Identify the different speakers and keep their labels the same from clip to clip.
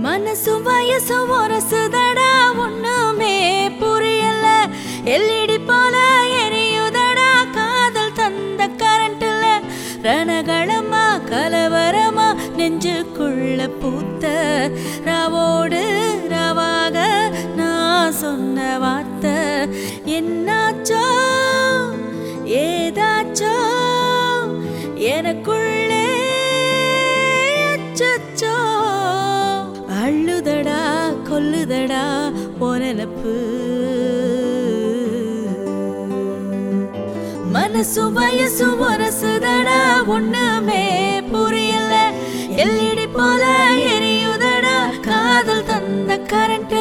Speaker 1: மனசும் வயசும் ஒரசுதடா ஒண்ணுமே புரியல எல்இடி போல எரியுதடா காதல் தந்த கரண்ட்ல ரணகளமா கலவரமா நெஞ்சுக்குள்ள பூத்த ராவோடு ராவாக நான் சொன்ன வார்த்தை என்னாச்சோ ஏதாச்சோ எனக்குள்ளே அச்சச்சோ அள்ளுதடா கொல்லுதடா பொனப்பு மனசு வயசு ஒரசுதடா ஒண்ணுமே புரியல எல்இடி போல எரியுதடா காதல் தந்த கரண்ட்ல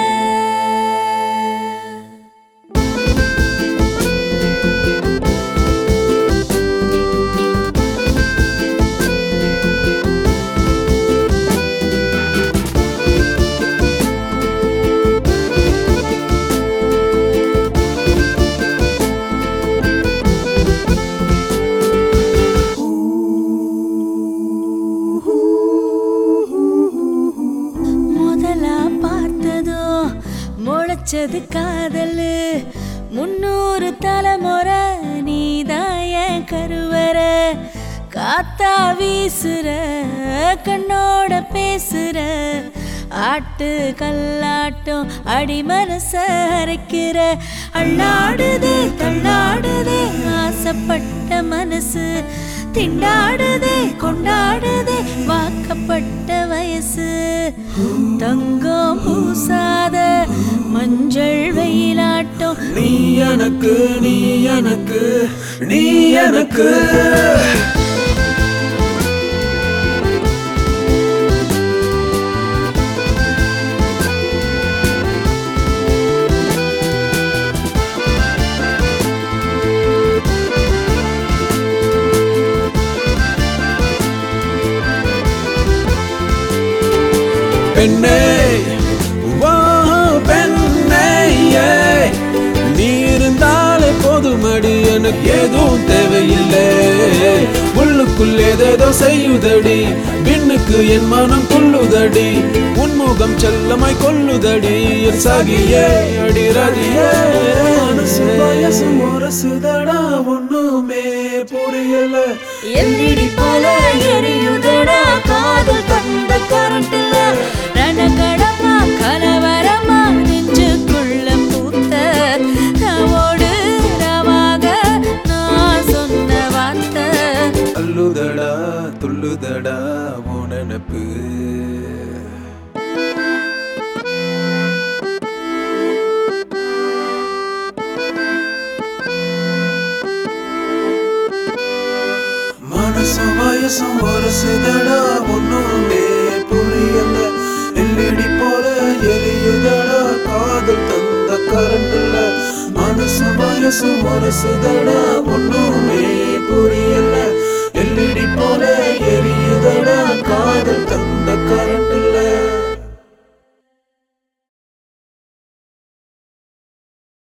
Speaker 1: முதலா பார்த்ததோ முளைச்சது காதலு முன்னூறு தலைமுறை நீதாய கருவற காத்தா வீசுற கண்ணோட பேசுற ஆட்டு கல்லாட்டம் அடி மனச அரைக்கிற அள்ளாடுதே தள்ளாடுதே ஆசைப்பட்ட மனசு திண்டாடுதே கொண்டாடுதே வாக்கப்பட்ட வயசு தங்கம் பூசாத மஞ்சள் வெயிலாட்டம்
Speaker 2: நீ எனக்கு நீ எனக்கு நீ எனக்கு பெண்ணே வா பெண்ணே ஏய். நீ இருந்தாலே போதுமடி எனக்கு எதுவும் தேவையில்லை உள்ளுக்குள் ஏதேதோ செய்யுதடி விண்ணுக்கு என் மனம் கொள்ளுதடி உன்முகம் செல்லமாய் கொள்ளுதடி என் சாகியே அடிரதியே மனசு வயசு முரசுதடா ஒண்ணுமே புரியல
Speaker 1: எல்இடி போல எரியுதடா காதல் தந்த கரண்ட்ல ரணகடமா கலவரமா நெஞ்சுக்குள்ள பூத்த ராவோடு ராவாக நான் சொன்ன வார்த்தை
Speaker 2: அல்லுதடா துள்ளுதடா உன் நினப்பு மனசு வயசும் வருசுதடா ஒண்ணுமே புரியல எல்லடி போல எரியுதடா காதல் தந்த கரண்ட்ல மனசு வயசும் வருசுதடா ஒண்ணுமே